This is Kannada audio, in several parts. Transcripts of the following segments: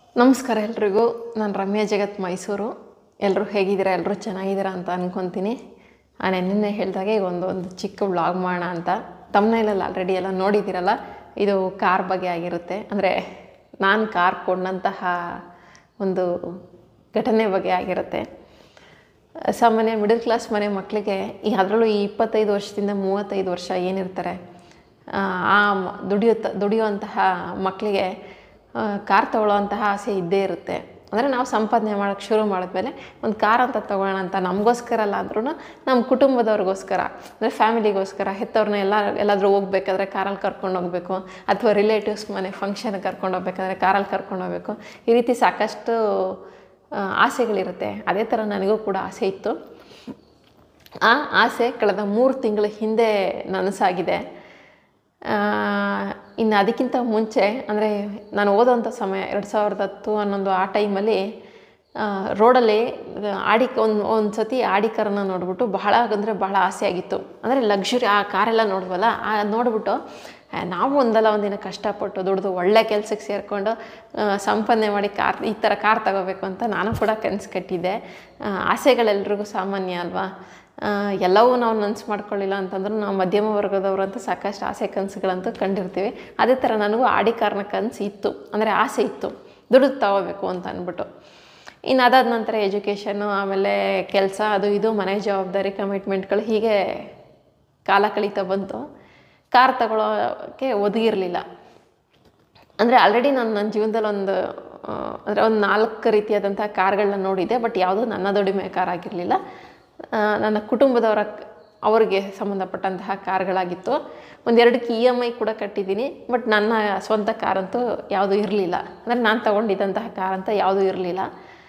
ನಮಸ್ಕಾರ ಎಲ್ರಿಗೂ ನಾನು ರಮ್ಯಾ ಜಗತ್ ಮೈಸೂರು ಎಲ್ಲರೂ ಹೇಗಿದ್ದೀರಾ ಎಲ್ಲರೂ ಚೆನ್ನಾಗಿದ್ದೀರಾ ಅಂತ ಅನ್ಕೊತೀನಿ ನಾನು ನಿನ್ನೆ ಹೇಳಿದಾಗೆ ಈಗ ಒಂದು ಒಂದು ಚಿಕ್ಕ ವ್ಲಾಗ್ ಮಾಡೋಣ ಅಂತ ತಮ್ಮನೇಲಲ್ಲಿ ಆಲ್ರೆಡಿ ಎಲ್ಲ ನೋಡಿದ್ದೀರಲ್ಲ ಇದು ಕಾರ್ ಬಗ್ಗೆ ಆಗಿರುತ್ತೆ ಅಂದರೆ ನಾನು ಕಾರ್ ಕೊಂಡಂತಹ ಒಂದು ಘಟನೆ ಬಗ್ಗೆ ಆಗಿರುತ್ತೆ ಸಾಮಾನ್ಯ ಮಿಡಲ್ ಕ್ಲಾಸ್ ಮನೆ ಮಕ್ಕಳಿಗೆ ಈ ಅದರಲ್ಲೂ ಈ ಇಪ್ಪತ್ತೈದು ವರ್ಷದಿಂದ ಮೂವತ್ತೈದು ವರ್ಷ ಏನಿರ್ತಾರೆ ಆ ಆ ಮ- ದುಡಿಯುತ್ತ ದುಡಿಯುವಂತಹ ಮಕ್ಕಳಿಗೆ ಕಾರ್ ತೊಗೊಳ್ಳೋವಂತಹ ಆಸೆ ಇದ್ದೇ ಇರುತ್ತೆ ಅಂದರೆ ನಾವು ಸಂಪಾದನೆ ಮಾಡೋಕ್ಕೆ ಶುರು ಮಾಡಿದ್ಮೇಲೆ ಒಂದು ಕಾರ್ ಅಂತ ತೊಗೊಳ್ಳೋಣ ಅಂತ ನಮಗೋಸ್ಕರ ಅಲ್ಲ ಅಂದ್ರೂ ನಮ್ಮ ಕುಟುಂಬದವ್ರಿಗೋಸ್ಕರ ಅಂದರೆ ಫ್ಯಾಮಿಲಿಗೋಸ್ಕರ ಹೆತ್ತವ್ರನ್ನ ಎಲ್ಲ ಎಲ್ಲಾದರೂ ಹೋಗ್ಬೇಕಾದ್ರೆ ಕಾರಲ್ಲಿ ಕರ್ಕೊಂಡು ಹೋಗಬೇಕು ಅಥವಾ ರಿಲೇಟಿವ್ಸ್ ಮನೆ ಫಂಕ್ಷನ್ಗೆ ಕರ್ಕೊಂಡು ಹೋಗ್ಬೇಕಾದ್ರೆ ಕಾರಲ್ಲಿ ಕರ್ಕೊಂಡು ಹೋಗಬೇಕು ಈ ರೀತಿ ಸಾಕಷ್ಟು ಆ, ಆಸೆಗಳಿರುತ್ತೆ ಅದೇ ಥರ ನನಗೂ ಕೂಡ ಆಸೆ ಇತ್ತು ಆ ಆಸೆ ಕಳೆದ ಮೂರು ತಿಂಗಳ ಹಿಂದೆ ನನಸಾಗಿದೆ ಆ, ಇನ್ನು ಅದಕ್ಕಿಂತ ಮುಂಚೆ ಅಂದರೆ ನಾನು ಓದೋಂಥ ಸಮಯ ಎರಡು ಸಾವಿರದ ಹತ್ತು ಹನ್ನೊಂದು ಆ ಟೈಮಲ್ಲಿ ರೋಡಲ್ಲಿ ಆಡಿ ಒಂದು ಒಂದು ಸತಿ ಆಡಿ ಕಾರನ್ನ ನೋಡಿಬಿಟ್ಟು ಬಹಳ ಅಂದರೆ ಬಹಳ ಆಸೆ ಆಗಿತ್ತು ಅಂದರೆ ಲಕ್ಸುರಿ ಆ ಕಾರೆಲ್ಲ ನೋಡ್ವಲ್ಲ ಆ ನೋಡಿಬಿಟ್ಟು ನಾವು ಒಂದಲ್ಲ ಒಂದಿನ ಕಷ್ಟಪಟ್ಟು ದುಡಿದು ಒಳ್ಳೆ ಕೆಲಸಕ್ಕೆ ಸೇರಿಕೊಂಡು ಸಂಪಾದನೆ ಮಾಡಿ ಕಾರ್ ಈ ಥರ ಕಾರ್ ತಗೋಬೇಕು ಅಂತ ನಾನು ಕೂಡ ಕನಸು ಕಟ್ಟಿದ್ದೆ ಆ, ಆಸೆಗಳೆಲ್ರಿಗೂ ಸಾಮಾನ್ಯ ಅಲ್ವಾ ಆ, ಎಲ್ಲವೂ ನಾವು ನನಸು ಮಾಡ್ಕೊಳ್ಳಿಲ್ಲ ಅಂತಂದ್ರೆ ನಾವು ಮಧ್ಯಮ ವರ್ಗದವರು ಅಂತ ಸಾಕಷ್ಟು ಆಸೆ ಕನಸುಗಳಂತೂ ಕಂಡಿರ್ತೀವಿ ಅದೇ ಥರ ನನಗೂ ಆಡಿ ಕಾರ್ನ ಕನಸು ಇತ್ತು ಅಂದರೆ ಆಸೆ ಇತ್ತು ದುಡಿದು ತಗೋಬೇಕು ಅಂತ ಅಂದ್ಬಿಟ್ಟು ಇನ್ನು ಅದಾದ ನಂತರ ಎಜುಕೇಷನ್ನು ಆಮೇಲೆ ಕೆಲಸ ಅದು ಇದು ಮನೆ ಜವಾಬ್ದಾರಿ ಕಮಿಟ್ಮೆಂಟ್ಗಳು ಹೀಗೆ ಕಾಲ ಕಳೀತಾ ಬಂತು ಕಾರ್ ತಗೊಳ್ಳೋಕ್ಕೆ ಒದಗಿರಲಿಲ್ಲ ಅಂದರೆ ಆಲ್ರೆಡಿ ನಾನು ನನ್ನ ಜೀವನದಲ್ಲಿ ಒಂದು ಅಂದರೆ ಒಂದು ನಾಲ್ಕು ರೀತಿಯಾದಂಥ ಕಾರ್ಗಳನ್ನ ನೋಡಿದ್ದೆ ಬಟ್ ಯಾವುದೂ ನನ್ನ ದುಡಿಮೆ ಕಾರ್ ಆಗಿರಲಿಲ್ಲ ನನ್ನ ಕುಟುಂಬದವರ ಅವರಿಗೆ ಸಂಬಂಧಪಟ್ಟಂತಹ ಕಾರ್ಗಳಾಗಿತ್ತು ಒಂದೆರಡಕ್ಕೆ ಇ ಎಮ್ ಐ ಕೂಡ ಕಟ್ಟಿದ್ದೀನಿ ಬಟ್ ನನ್ನ ಸ್ವಂತ ಕಾರಂತೂ ಯಾವುದೂ ಇರಲಿಲ್ಲ ಅಂದರೆ ನಾನು ತಗೊಂಡಿದ್ದಂತಹ ಕಾರ್ ಅಂತ ಯಾವುದೂ ಇರಲಿಲ್ಲ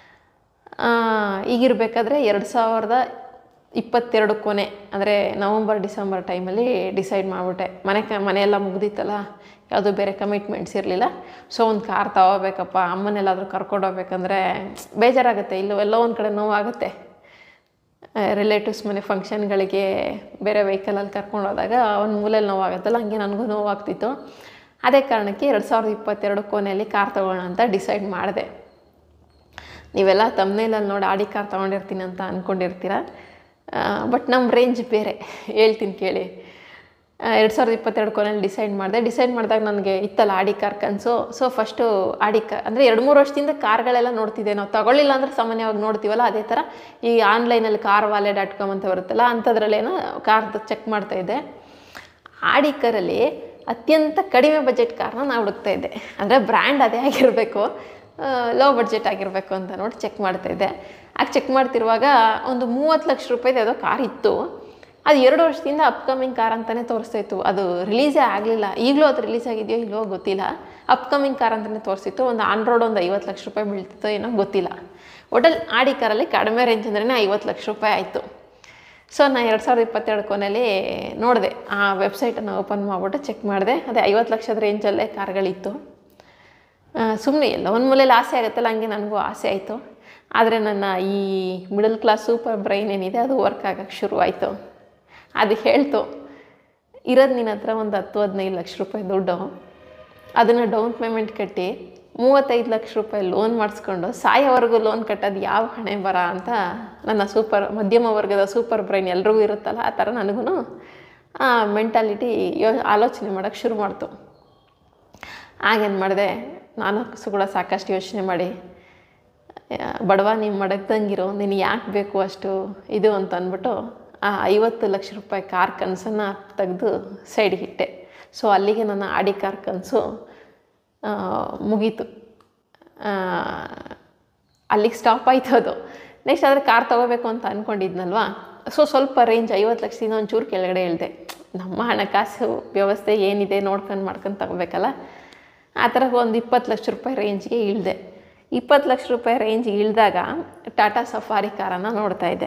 ಈಗಿರಬೇಕಾದ್ರೆ ಎರಡು ಸಾವಿರದ ಇಪ್ಪತ್ತೆರಡು ಕೊನೆ ಅಂದರೆ ನವಂಬರ್ ಡಿಸೆಂಬರ್ ಟೈಮಲ್ಲಿ ಡಿಸೈಡ್ ಮಾಡಿಬಿಟ್ಟೆ ಮನೆ ಕ ಮನೆಯೆಲ್ಲ ಮುಗ್ದಿತ್ತಲ್ಲ ಯಾವುದೂ ಬೇರೆ ಕಮಿಟ್ಮೆಂಟ್ಸ್ ಇರಲಿಲ್ಲ ಸೊ ಒಂದು ಕಾರ್ ತಗೋಬೇಕಪ್ಪ ಅಮ್ಮನೆಲ್ಲಾದರೂ ಕರ್ಕೊಂಡು ಹೋಗ್ಬೇಕಂದ್ರೆ ಬೇಜಾರಾಗುತ್ತೆ ಇಲ್ಲೂ ಎಲ್ಲೋ ಒಂದು ಕಡೆ ನೋವಾಗುತ್ತೆ ರಿಲೇಟಿವ್ಸ್ ಮನೆ ಫಂಕ್ಷನ್ಗಳಿಗೆ ಬೇರೆ ವೆಹಿಕಲಲ್ಲಿ ಕರ್ಕೊಂಡು ಹೋದಾಗ ಒಂದು ಮೂಲೆಯಲ್ಲಿ ನೋವಾಗುತ್ತಲ್ಲ ಹಂಗೆ ನನಗೂ ನೋವಾಗ್ತಿತ್ತು ಅದೇ ಕಾರಣಕ್ಕೆ ಎರಡು ಸಾವಿರದ ಇಪ್ಪತ್ತೆರಡು ಕೊನೆಯಲ್ಲಿ ಕಾರ್ ತೊಗೊಳ್ಳೋಣ ಅಂತ ಡಿಸೈಡ್ ಮಾಡಿದೆ ನೀವೆಲ್ಲ ತಮ್ಮನೇಲಲ್ಲಿ ನೋಡಿ ಆಡಿ ಕಾರ್ ತೊಗೊಂಡಿರ್ತೀನಿ ಅಂತ ಅಂದ್ಕೊಂಡಿರ್ತೀರ ಬಟ್ ನಮ್ಮ ರೇಂಜ್ ಬೇರೆ ಹೇಳ್ತೀನಿ ಕೇಳಿ ಎರಡು ಸಾವಿರದ ಇಪ್ಪತ್ತೆರಡು ಕೊನೆಯಲ್ಲಿ ಡಿಸೈಡ್ ಮಾಡಿದೆ ಡಿಸೈಡ್ ಮಾಡಿದಾಗ ನನಗೆ ಇತ್ತಲ್ಲ ಆಡಿ ಕಾರ್ ಕನಸು ಸೊ ಫಸ್ಟು ಆಡಿ ಕಾರ್ ಅಂದರೆ ಎರಡು ಮೂರು ವರ್ಷದಿಂದ ಕಾರ್ಗಳೆಲ್ಲ ನೋಡ್ತಿದ್ದೆ ನಾವು ತಗೊಳ್ಳಿಲ್ಲ ಅಂದರೆ ಸಾಮಾನ್ಯವಾಗಿ ನೋಡ್ತೀವಲ್ಲ ಅದೇ ಥರ ಈ ಆನ್ಲೈನಲ್ಲಿ ಕಾರ್ ವಾಲೆ ಡಾಟ್ ಕಾಮ್ ಅಂತ ಬರುತ್ತಲ್ಲ ಅಂಥದ್ರಲ್ಲೇನೋ ಕಾರ್ ಚೆಕ್ ಮಾಡ್ತಾಯಿದ್ದೆ ಆಡಿ ಕಾರಲ್ಲಿ ಅತ್ಯಂತ ಕಡಿಮೆ ಬಜೆಟ್ ಕಾರ್ನ ನಾನು ಹುಡುಕ್ತಾ ಇದ್ದೆ ಅಂದರೆ ಬ್ರ್ಯಾಂಡ್ ಅದೇ ಆಗಿರಬೇಕು ಲೋ ಬಡ್ಜೆಟ್ ಆಗಿರಬೇಕು ಅಂತ ನೋಡಿ ಚೆಕ್ ಮಾಡ್ತಾಯಿದ್ದೆ ಆಗ ಚೆಕ್ ಮಾಡ್ತಿರುವಾಗ ಒಂದು ಮೂವತ್ತು ಲಕ್ಷ ರೂಪಾಯಿದು ಯಾವುದೋ ಕಾರ್ ಇತ್ತು ಅದು ಎರಡು ವರ್ಷದಿಂದ ಅಪ್ಕಮಿಂಗ್ ಕಾರ್ ಅಂತಲೇ ತೋರಿಸ್ತಾ ಇತ್ತು ಅದು ರಿಲೀಸೇ ಆಗಲಿಲ್ಲ ಈಗಲೂ ಅದು ರಿಲೀಸ್ ಆಗಿದೆಯೋ ಇಲ್ವೋ ಗೊತ್ತಿಲ್ಲ ಅಪ್ಕಮಿಂಗ್ ಕಾರ್ ಅಂತಲೇ ತೋರಿಸ್ತಿತ್ತು ಒಂದು ಆನ್ ರೋಡ್ ಒಂದು ಐವತ್ತು ಲಕ್ಷ ರೂಪಾಯಿ ಬೀಳ್ತಿತ್ತೋ ಏನೋ ಗೊತ್ತಿಲ್ಲ ಒಟ್ಟಲ್ಲಿ ಆಡಿ ಕಾರಲ್ಲಿ ಕಡಿಮೆ ರೇಂಜ್ ಅಂದ್ರೆ ಐವತ್ತು ಲಕ್ಷ ರೂಪಾಯಿ ಆಯಿತು ಸೊ ನಾನು ಎರಡು ಸಾವಿರದ ಇಪ್ಪತ್ತೆರಡು ಕೊನೆಯಲ್ಲಿ ನೋಡಿದೆ ಆ ವೆಬ್ಸೈಟನ್ನು ಓಪನ್ ಮಾಡಿಬಿಟ್ಟು ಚೆಕ್ ಮಾಡಿದೆ ಅದೇ ಐವತ್ತು ಲಕ್ಷದ ರೇಂಜಲ್ಲೇ ಕಾರ್ಗಳಿತ್ತು ಸುಮ್ಮನೆ ಎಲ್ಲ ಒಂದು ಮೂಲೆಯಲ್ಲಿ ಆಸೆ ಆಗುತ್ತಲ್ಲ ಹಂಗೆ ನನಗೂ ಆಸೆ ಆಯಿತು ಆದರೆ ನನ್ನ ಈ ಮಿಡಲ್ ಕ್ಲಾಸ್ ಸೂಪರ್ ಬ್ರೈನ್ ಏನಿದೆ ಅದು ವರ್ಕ್ ಆಗೋಕ್ಕೆ ಶುರುವಾಯಿತು ಅದು ಹೇಳ್ತು ಇರೋದು ನಿನ್ನ ಹತ್ರ ಒಂದು ಹತ್ತು ಹದಿನೈದು ಲಕ್ಷ ರೂಪಾಯಿ ದುಡ್ಡು ಅದನ್ನು ಡೌನ್ ಪೇಮೆಂಟ್ ಕಟ್ಟಿ ಮೂವತ್ತೈದು ಲಕ್ಷ ರೂಪಾಯಿ ಲೋನ್ ಮಾಡಿಸ್ಕೊಂಡು ಸಾಯೋವರೆಗೂ ಲೋನ್ ಕಟ್ಟೋದು ಯಾವ ಹಣೆ ಬರ ಅಂತ ನನ್ನ ಸೂಪರ್ ಮಧ್ಯಮ ವರ್ಗದ ಸೂಪರ್ ಬ್ರೈನ್ ಎಲ್ರಿಗೂ ಇರುತ್ತಲ್ಲ ಆ ಥರ ನನಗೂ ಆ ಮೆಂಟಾಲಿಟಿ ಯೋ ಆಲೋಚನೆ ಮಾಡೋಕ್ಕೆ ಶುರು ಮಾಡ್ತು ಆಗೇನು ಮಾಡಿದೆ ನಾನು ಸ ಕೂಡ ಸಾಕಷ್ಟು ಯೋಚನೆ ಮಾಡಿ ಆ, ಬಡವ ನೀವು ಮಡಗ್ದಂಗಿರೋ ನೀನು ಯಾಕೆ ಬೇಕು ಅಷ್ಟು ಇದು ಅಂತ ಅಂದ್ಬಿಟ್ಟು ಆ ಐವತ್ತು ಲಕ್ಷ ರೂಪಾಯಿ ಕಾರ್ ಕನಸನ್ನು ತೆಗೆದು ಸೈಡ್ಗೆ ಇಟ್ಟೆ ಸೊ ಅಲ್ಲಿಗೆ ನನ್ನ ಆಡಿ ಕಾರ್ ಕನಸು ಮುಗೀತು ಆ, ಅಲ್ಲಿಗೆ ಸ್ಟಾಪ್ ಆಯ್ತು ಅದು ನೆಕ್ಸ್ಟ್ ಆದರೆ ಕಾರ್ ತೊಗೋಬೇಕು ಅಂತ ಅಂದ್ಕೊಂಡಿದ್ನಲ್ವಾ ಸೊ ಸ್ವಲ್ಪ ರೇಂಜ್ ಐವತ್ತು ಲಕ್ಷದಿಂದ ಒಂಚೂರು ಕೆಳಗಡೆ ಇಳಿದೆ ನಮ್ಮ ಹಣಕಾಸು ವ್ಯವಸ್ಥೆ ಏನಿದೆ ನೋಡ್ಕೊಂಡು ಮಾಡ್ಕೊಂಡು ತಗೋಬೇಕಲ್ಲ ಆ ಥರ ಒಂದು ಇಪ್ಪತ್ತು ಲಕ್ಷ ರೂಪಾಯಿ ರೇಂಜ್ಗೆ ಇಳಿದೆ ಇಪ್ಪತ್ತು ಲಕ್ಷ ರೂಪಾಯಿ ರೇಂಜ್ ಇಳಿದಾಗ ಟಾಟಾ ಸಫಾರಿ ಕಾರನ್ನು ನೋಡ್ತಾ ಇದ್ದೆ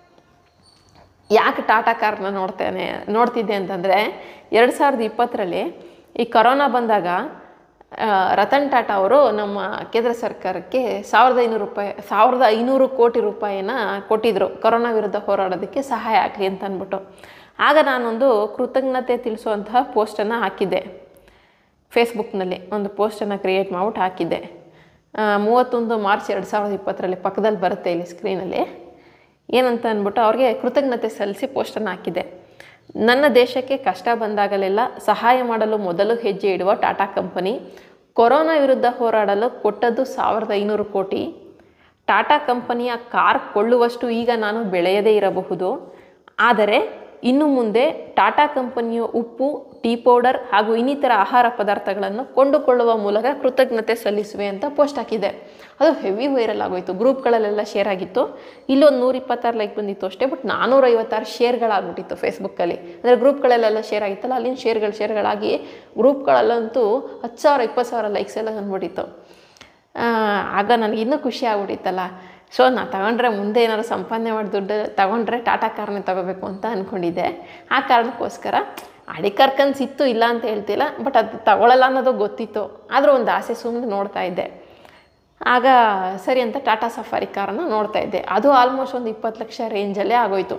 ಯಾಕೆ ಟಾಟಾ ಕಾರ್ನ ನೋಡ್ತೇನೆ ನೋಡ್ತಿದ್ದೆ ಅಂತಂದರೆ ಎರಡು ಸಾವಿರದ ಇಪ್ಪತ್ತರಲ್ಲಿ ಈ ಕೊರೋನಾ ಬಂದಾಗ ಆ, ರತನ್ ಟಾಟಾ ಅವರು ನಮ್ಮ ಕೇಂದ್ರ ಸರ್ಕಾರಕ್ಕೆ ಸಾವಿರದ ಐನೂರು ರೂಪಾಯಿ ಸಾವಿರದ ಐನೂರು ಕೋಟಿ ರೂಪಾಯಿನ ಕೊಟ್ಟಿದ್ದರು ಕೊರೋನಾ ವಿರುದ್ಧ ಹೋರಾಡೋದಕ್ಕೆ ಸಹಾಯ ಆಗಲಿ ಅಂತ ಅಂದ್ಬಿಟ್ಟು ಆಗ ನಾನೊಂದು ಕೃತಜ್ಞತೆ ತಿಳಿಸುವಂತಹ ಪೋಸ್ಟನ್ನು ಹಾಕಿದ್ದೆ ಫೇಸ್ಬುಕ್ನಲ್ಲಿ ಒಂದು ಪೋಸ್ಟನ್ನು ಕ್ರಿಯೇಟ್ ಮಾಡ್ಬಿಟ್ಟು ಹಾಕಿದ್ದೆ ಆ, ಮೂವತ್ತೊಂದು ಮಾರ್ಚ್ ಎರಡು ಸಾವಿರದ ಇಪ್ಪತ್ತರಲ್ಲಿ ಪಕ್ಕದಲ್ಲಿ ಬರುತ್ತೆ ಇಲ್ಲಿ ಸ್ಕ್ರೀನಲ್ಲಿ ಏನಂತ ಅಂದ್ಬಿಟ್ಟು ಅವ್ರಿಗೆ ಕೃತಜ್ಞತೆ ಸಲ್ಲಿಸಿ ಪೋಸ್ಟನ್ನು ಹಾಕಿದೆ ನನ್ನ ದೇಶಕ್ಕೆ ಕಷ್ಟ ಬಂದಾಗಲೆಲ್ಲ ಸಹಾಯ ಮಾಡಲು ಮೊದಲು ಹೆಜ್ಜೆ ಇಡುವ ಟಾಟಾ ಕಂಪನಿ ಕೊರೋನಾ ವಿರುದ್ಧ ಹೋರಾಡಲು ಕೊಟ್ಟದ್ದು ಸಾವಿರದ ಐನೂರು ಕೋಟಿ ಟಾಟಾ ಕಂಪನಿಯ ಕಾರ್ ಕೊಳ್ಳುವಷ್ಟು ಈಗ ನಾನು ಬೆಳೆಯದೇ ಇರಬಹುದು ಆದರೆ ಇನ್ನು ಮುಂದೆ ಟಾಟಾ ಕಂಪನಿಯ ಉಪ್ಪು ಟೀ ಪೌಡರ್ ಹಾಗೂ ಇನ್ನಿತರ ಆಹಾರ ಪದಾರ್ಥಗಳನ್ನು ಕೊಂಡುಕೊಳ್ಳುವ ಮೂಲಕ ಕೃತಜ್ಞತೆ ಸಲ್ಲಿಸುವೆ ಅಂತ ಪೋಸ್ಟ್ ಹಾಕಿದೆ ಅದು ಹೆವಿ ವೈರಲ್ ಆಗೋಯಿತು ಗ್ರೂಪ್ಗಳಲ್ಲೆಲ್ಲ ಶೇರ್ ಆಗಿತ್ತು ಇಲ್ಲೊಂದು ನೂರ ಇಪ್ಪತ್ತಾರು ಲೈಕ್ ಬಂದಿತ್ತು ಅಷ್ಟೇ ಬಟ್ ನಾನ್ನೂರೈವತ್ತಾರು ಶೇರ್ಗಳಾಗ್ಬಿಟ್ಟಿತ್ತು ಫೇಸ್ಬುಕ್ಕಲ್ಲಿ ಅಂದರೆ ಗ್ರೂಪ್ಗಳಲ್ಲೆಲ್ಲ ಶೇರ್ ಆಗಿತ್ತಲ್ಲ ಅಲ್ಲಿನ ಶೇರ್ಗಳು ಶೇರ್ಗಳಾಗಿ ಗ್ರೂಪ್ಗಳಲ್ಲಂತೂ ಹತ್ತು ಸಾವಿರ ಇಪ್ಪತ್ತು ಸಾವಿರ ಲೈಕ್ಸ್ ಎಲ್ಲ ಬಂದ್ಬಿಟ್ಟಿತ್ತು ಆ, ಆಗ ನನಗೆ ಇನ್ನೂ ಖುಷಿ ಆಗ್ಬಿಟ್ಟಿತ್ತಲ್ಲ ಸೊ ನಾ ತಗೊಂಡ್ರೆ ಮುಂದೆ ಏನಾದ್ರು ಸಂಪಾದನೆ ಮಾಡಿ ದುಡ್ಡು ತಗೊಂಡ್ರೆ ಟಾಟಾ ಕಾರ್ನೇ ತಗೋಬೇಕು ಅಂತ ಅಂದ್ಕೊಂಡಿದ್ದೆ ಆ ಕಾರಣಕ್ಕೋಸ್ಕರ ಅಡಿ ಕಾರ್ ಕನ್ಸು ಇತ್ತು ಇಲ್ಲ ಅಂತ ಹೇಳ್ತಿಲ್ಲ ಬಟ್ ಅದು ತಗೊಳ್ಳಲ್ಲ ಅನ್ನೋದು ಗೊತ್ತಿತ್ತು ಆದರೂ ಒಂದು ಆಸೆ ಸುಮ್ಮನೆ ನೋಡ್ತಾ ಇದ್ದೆ ಆಗ ಸರಿ ಅಂತ ಟಾಟಾ ಸಫಾರಿ ಕಾರನ್ನು ನೋಡ್ತಾ ಇದ್ದೆ ಅದು ಆಲ್ಮೋಸ್ಟ್ ಒಂದು ಇಪ್ಪತ್ತು ಲಕ್ಷ ರೇಂಜಲ್ಲೇ ಆಗೋಯ್ತು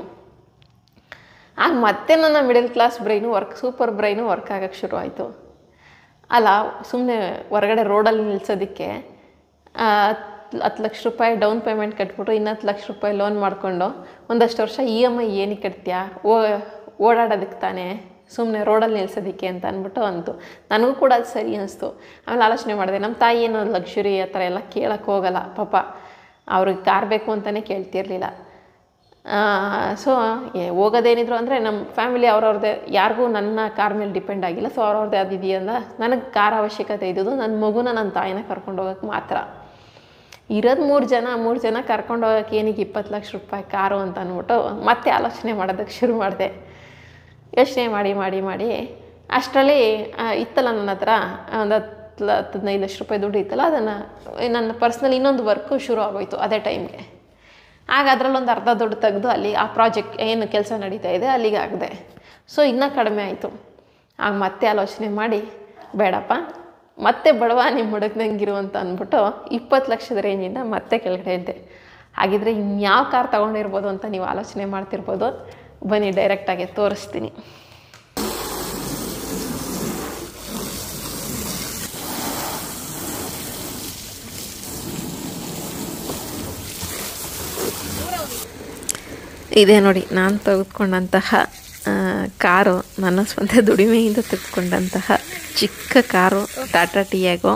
ಆಗ ಮತ್ತೆ ನನ್ನ middle class brain work super brain work ಆಗೋಕ್ಕೆ ಶುರು ಆಯಿತು ಅಲ್ಲ ಸುಮ್ಮನೆ ಹೊರಗಡೆ ರೋಡಲ್ಲಿ ನಿಲ್ಸೋದಕ್ಕೆ ಹತ್ತು ಲಕ್ಷ ರೂಪಾಯಿ ಡೌನ್ ಪೇಮೆಂಟ್ ಕಟ್ಬಿಟ್ಟು ಇನ್ನು ಹತ್ತು ಲಕ್ಷ ರೂಪಾಯಿ ಲೋನ್ ಮಾಡಿಕೊಂಡು ಒಂದಷ್ಟು ವರ್ಷ ಇ ಎಮ್ ಐ ಏನಕ್ಕೆ ಕಟ್ತೀಯಾ ಓ ಓಡಾಡೋದಕ್ಕೆ ತಾನೇ ಸುಮ್ಮನೆ ರೋಡಲ್ಲಿ ನಿಲ್ಸೋದಕ್ಕೆ ಅಂತ ಅಂದ್ಬಿಟ್ಟು ಅಂತು ನನಗೂ ಕೂಡ ಅದು ಸರಿ ಅನಿಸ್ತು ಆಮೇಲೆ ಆಲೋಚನೆ ಮಾಡಿದೆ ನಮ್ಮ ತಾಯಿ ಏನು ಲಕ್ಷುರಿ ಆ ಥರ ಎಲ್ಲ ಕೇಳೋಕ್ಕೆ ಹೋಗಲ್ಲ ಪಾಪ ಅವ್ರಿಗೆ ಕಾರ್ ಬೇಕು ಅಂತಲೇ ಕೇಳ್ತಿರ್ಲಿಲ್ಲ ಸೊ ಹೋಗೋದೇನಿದ್ರು ಅಂದರೆ ನಮ್ಮ ಫ್ಯಾಮಿಲಿ ಅವ್ರವ್ರದ್ದೇ ಯಾರಿಗೂ ನನ್ನ ಕಾರ್ ಮೇಲೆ ಡಿಪೆಂಡ್ ಆಗಿಲ್ಲ ಸೊ ಅವ್ರವ್ರದ್ದೇ ಅದು ಇದೆಯಲ್ಲ ನನಗೆ ಕಾರ್ ಅವಶ್ಯಕತೆ ಇದ್ದಿದ್ದು ನನ್ನ ಮಗುನ ನನ್ನ ತಾಯಿನ ಕರ್ಕೊಂಡು ಹೋಗೋಕ್ಕೆ ಮಾತ್ರ ಇರೋದು ಮೂರು ಜನ ಮೂರು ಜನ ಕರ್ಕೊಂಡು ಹೋಗೋಕ್ಕೆ ಏನಿಗೆ ಇಪ್ಪತ್ತು ಲಕ್ಷ ರೂಪಾಯಿ ಕಾರು ಅಂತ ಅಂದ್ಬಿಟ್ಟು ಮತ್ತೆ ಆಲೋಚನೆ ಮಾಡೋದಕ್ಕೆ ಶುರು ಮಾಡಿದೆ ಯೋಚನೆ ಮಾಡಿ ಮಾಡಿ ಮಾಡಿ ಅಷ್ಟರಲ್ಲಿ ಆ, ಇತ್ತಲ್ಲ ನನ್ನ ಹತ್ರ ಒಂದು ಹತ್ತು ಹತ್ತು ಹದಿನೈದು ಲಕ್ಷ ರೂಪಾಯಿ ದುಡ್ಡು ಇತ್ತಲ್ಲ ಅದನ್ನು ನನ್ನ ಪರ್ಸ್ನಲ್ ಇನ್ನೊಂದು ವರ್ಕು ಶುರು ಆಗೋಯ್ತು ಅದೇ ಟೈಮ್ಗೆ ಆಗ ಅದರಲ್ಲೊಂದು ಅರ್ಧ ದುಡ್ಡು ತೆಗೆದು ಅಲ್ಲಿ ಆ ಪ್ರಾಜೆಕ್ಟ್ ಏನು ಕೆಲಸ ನಡೀತಾ ಇದೆ ಅಲ್ಲಿಗೆ ಆಗಿದೆ ಸೊ ಇನ್ನೂ ಕಡಿಮೆ ಆಯಿತು ಆಗ ಮತ್ತೆ ಆಲೋಚನೆ ಮಾಡಿ ಬೇಡಪ್ಪ ಮತ್ತೆ ಬಡವ ನಿಮ್ಮ ಹುಡುಕ್ದಂಗಿರು ಅಂತ ಅಂದ್ಬಿಟ್ಟು ಇಪ್ಪತ್ತು ಲಕ್ಷದ ರೇಂಜಿಂದ ಮತ್ತೆ ಕೆಳಗಡೆ ಇದ್ದೆ ಹಾಗಿದ್ರೆ ಇನ್ಯಾವ ಕಾರ್ ತೊಗೊಂಡಿರ್ಬೋದು ಅಂತ ನೀವು ಆಲೋಚನೆ ಮಾಡ್ತಿರ್ಬೋದು ಬನ್ನಿ ಡೈರೆಕ್ಟಾಗಿ ತೋರಿಸ್ತೀನಿ ಇದೆ ನೋಡಿ ನಾನು ತೆಗೆದುಕೊಂಡಂತಹ ಆ, ಕಾರು ನನ್ನ ಸ್ವಂತ ದುಡಿಮೆಯಿಂದ ತೆಗೆದುಕೊಂಡಂತಹ ಚಿಕ್ಕ ಕಾರು ಟಾಟಾ ಟಿಯಾಗೋ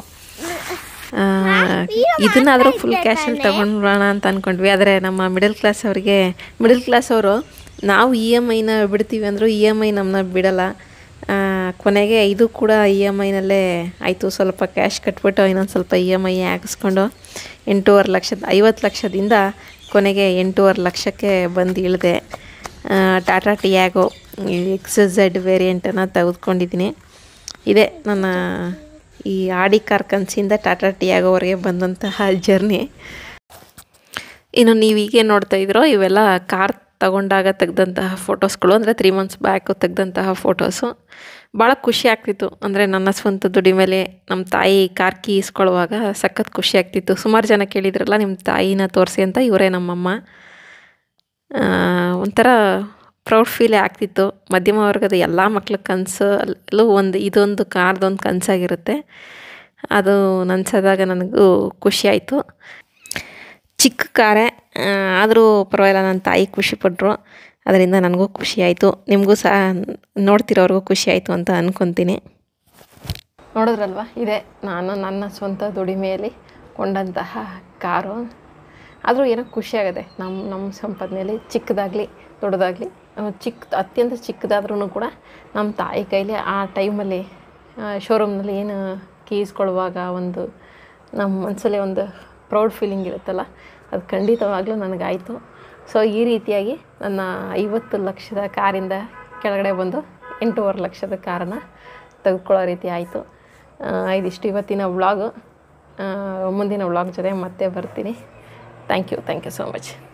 ಇದನ್ನಾದರೂ ಫುಲ್ ಕ್ಯಾಶಲ್ಲಿ ತಗೊಂಡ್ಬಿಡೋಣ ಅಂತ ಅಂದ್ಕೊಂಡ್ವಿ ಆದರೆ ನಮ್ಮ ಮಿಡಲ್ ಕ್ಲಾಸ್ ಅವರಿಗೆ ಮಿಡಲ್ ಕ್ಲಾಸ್ ಅವರು ನಾವು ಇ ಎಮ್ ಐನ ಬಿಡ್ತೀವಿ ಅಂದರೂ ಇ ಎಮ್ ಐ ನಮ್ಮನ್ನ ಬಿಡಲ್ಲ ಆ, ಕೊನೆಗೆ ಇದು ಕೂಡ ಇ ಎಮ್ ಐನಲ್ಲೇ ಆಯಿತು ಸ್ವಲ್ಪ ಕ್ಯಾಶ್ ಕಟ್ಬಿಟ್ಟು ಇನ್ನೊಂದು ಸ್ವಲ್ಪ ಇ ಎಮ್ ಐ ಹಾಕಿಸ್ಕೊಂಡು ಎಂಟೂವರೆ ಲಕ್ಷದ ಐವತ್ತು ಲಕ್ಷದಿಂದ ಕೊನೆಗೆ ಎಂಟೂವರೆ ಲಕ್ಷಕ್ಕೆ ಬಂದು ಇಳಿದೆ ಟಾಟಾ ಟಿಯಾಗೋ ಎಕ್ಸ್ ಝೆಡ್ ವೇರಿಯಂಟನ್ನು ತೆಗೆದುಕೊಂಡಿದ್ದೀನಿ ಇದೆ ನನ್ನ ಈ ಆಡಿ ಕಾರ್ ಕನಸಿಂದ ಟಾಟಾ ಟಿಯಾಗೋವರೆಗೆ ಬಂದಂತಹ ಜರ್ನಿ ಇನ್ನು ನೀವು ಹೀಗೆ ನೋಡ್ತಾ ಇದ್ರೋ ಇವೆಲ್ಲ ಕಾರ್ ತಗೊಂಡಾಗ ತೆಗೆದಂತಹ ಫೋಟೋಸ್ಗಳು ಅಂದರೆ ತ್ರೀ ಮಂತ್ಸ್ ಬ್ಯಾಕು ತೆಗೆದಂತಹ ಫೋಟೋಸು ಭಾಳ ಖುಷಿ ಆಗ್ತಿತ್ತು ಅಂದರೆ ನನ್ನ ಸ್ವಂತ ದುಡಿಮೇಲೆ ನಮ್ಮ ತಾಯಿ ಕಾರ್ ಕೀ ಇಸ್ಕೊಳ್ಳುವಾಗ ಸಖತ್ ಖುಷಿ ಆಗ್ತಿತ್ತು ಸುಮಾರು ಜನ ಕೇಳಿದ್ರಲ್ಲ ನಿಮ್ಮ ತಾಯಿನ ತೋರಿಸಿ ಅಂತ ಇವರೇ ನಮ್ಮಮ್ಮ ಆ, ಒಂಥರ ಪ್ರೌಡ್ ಫೀಲೇ ಆಗ್ತಿತ್ತು ಮಧ್ಯಮ ವರ್ಗದ ಎಲ್ಲ ಮಕ್ಳ ಕನಸಲ್ಲೂ ಒಂದು ಇದೊಂದು ಕಾರ್ದೊಂದು ಕನಸಾಗಿರುತ್ತೆ ಅದು ನನ್ಸದಾಗ ನನಗೂ ಖುಷಿ ಆಯಿತು ಚಿಕ್ಕ ಕಾರೇ ಆದರೂ ಪರವಾಗಿಲ್ಲ ನನ್ನ ತಾಯಿ ಖುಷಿಪಟ್ಟರು ಅದರಿಂದ ನನಗೂ ಖುಷಿ ಆಯಿತು ನಿಮಗೂ ಸಹ ನೋಡ್ತಿರೋರ್ಗೂ ಖುಷಿ ಆಯಿತು ಅಂತ ಅಂದ್ಕೊತೀನಿ ನೋಡಿದ್ರಲ್ವ ಇದೆ ನಾನು ನನ್ನ ಸ್ವಂತ ದುಡಿಮೆಯಲ್ಲಿ ಕೊಂಡಂತಹ ಕಾರು ಆದರೂ ಏನೋ ಖುಷಿಯಾಗದೆ ನಮ್ಮ ನಮ್ಮ ಸಂಪಾದನೆಯಲ್ಲಿ ಚಿಕ್ಕದಾಗಲಿ ದೊಡ್ಡದಾಗಲಿ ಚಿಕ್ಕ ಅತ್ಯಂತ ಚಿಕ್ಕದಾದ್ರೂ ಕೂಡ ನಮ್ಮ ತಾಯಿ ಕೈಲಿ ಆ ಟೈಮಲ್ಲಿ ಶೋರೂಮ್ನಲ್ಲಿ ಏನು ಕೀಸ್ಕೊಳ್ಳುವಾಗ ಒಂದು ನಮ್ಮ ಮನಸ್ಸಲ್ಲಿ ಒಂದು ಪ್ರೌಡ್ ಫೀಲಿಂಗ್ ಇರುತ್ತಲ್ಲ ಅದು ಖಂಡಿತವಾಗ್ಲೂ ನನಗಾಯಿತು ಸೊ ಈ ರೀತಿಯಾಗಿ ನನ್ನ ಐವತ್ತು ಲಕ್ಷದ ಕಾರಿಂದ ಕೆಳಗಡೆ ಬಂದು ಎಂಟೂವರೆ ಲಕ್ಷದ ಕಾರನ್ನು ತೆಗೆದುಕೊಳ್ಳೋ ರೀತಿ ಆಯಿತು ಇದಿಷ್ಟು ಇವತ್ತಿನ ವ್ಲಾಗು ಮುಂದಿನ ವ್ಲಾಗ್ ಜೊತೆ ಮತ್ತೆ ಬರ್ತೀನಿ thank you thank you so much